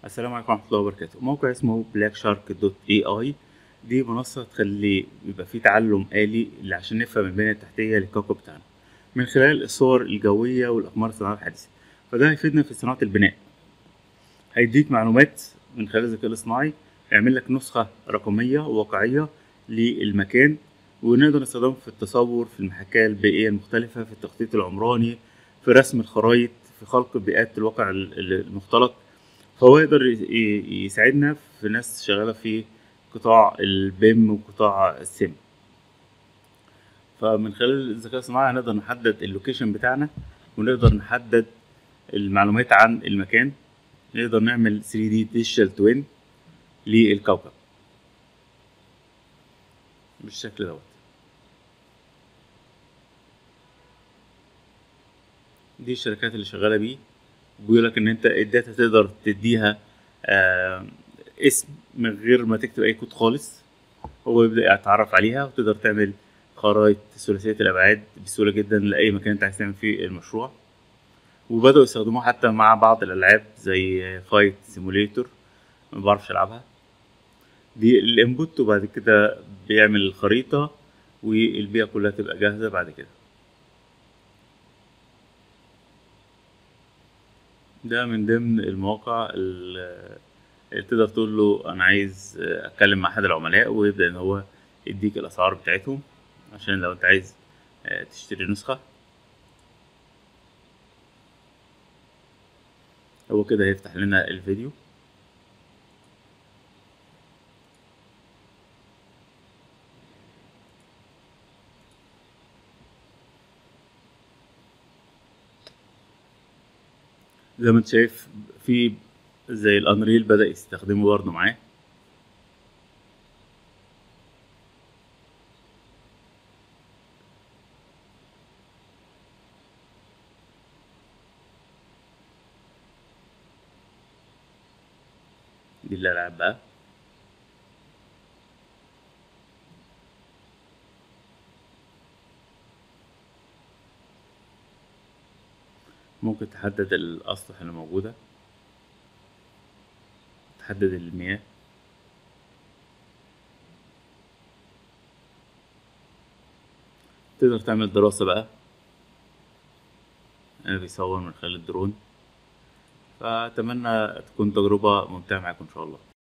السلام عليكم ورحمة الله وبركاته موقع اسمه بلاك شارك دوت اي اي دي منصة تخلي يبقى فيه تعلم آلي اللي عشان نفهم البنية التحتية للكوكب بتاعنا من خلال الصور الجوية والأقمار الصناعية الحديثة فده هيفيدنا في صناعة البناء هيديك معلومات من خلال الذكاء الاصطناعي يعمل لك نسخة رقمية واقعية للمكان ونقدر نستخدمه في التصور في المحاكاة البيئية المختلفة في التخطيط العمراني في رسم الخرائط في خلق بيئات الواقع المختلط فهو يقدر ي- يساعدنا في ناس شغالة في قطاع البيم وقطاع السم فمن خلال الذكاء الصناعي هنقدر نحدد اللوكيشن بتاعنا ونقدر نحدد المعلومات عن المكان نقدر نعمل 3D digital twin للكوكب بالشكل دوت دي الشركات اللي شغالة بيه بيقول لك ان انت الداتا تقدر تديها آه اسم من غير ما تكتب اي كود خالص هو يبدا يتعرف عليها وتقدر تعمل خرائط ثلاثيه الابعاد بسهوله جدا لاي مكان انت عايز تعمل فيه المشروع وبداوا يستخدموه حتى مع بعض الالعاب زي فايت سيموليتور ما بعرفش العبها دي الانبوت وبعد كده بيعمل الخريطه والبيئه كلها تبقى جاهزه بعد كده ده من ضمن المواقع اللي تقدر تقول له انا عايز اتكلم مع احد العملاء ويبدا ان هو يديك الاسعار بتاعتهم عشان لو انت عايز تشتري نسخة هو كده هيفتح لنا الفيديو زي ما انت شايف في زي الانريل بدأ يستخدمه برضه معاه دي الألعاب بقى ممكن تحدد الأسطح اللي موجودة تحدد المياه تقدر تعمل دراسة بقى أنا بيصور من خلال الدرون فأتمنى تكون تجربة ممتعة معاكم إن شاء الله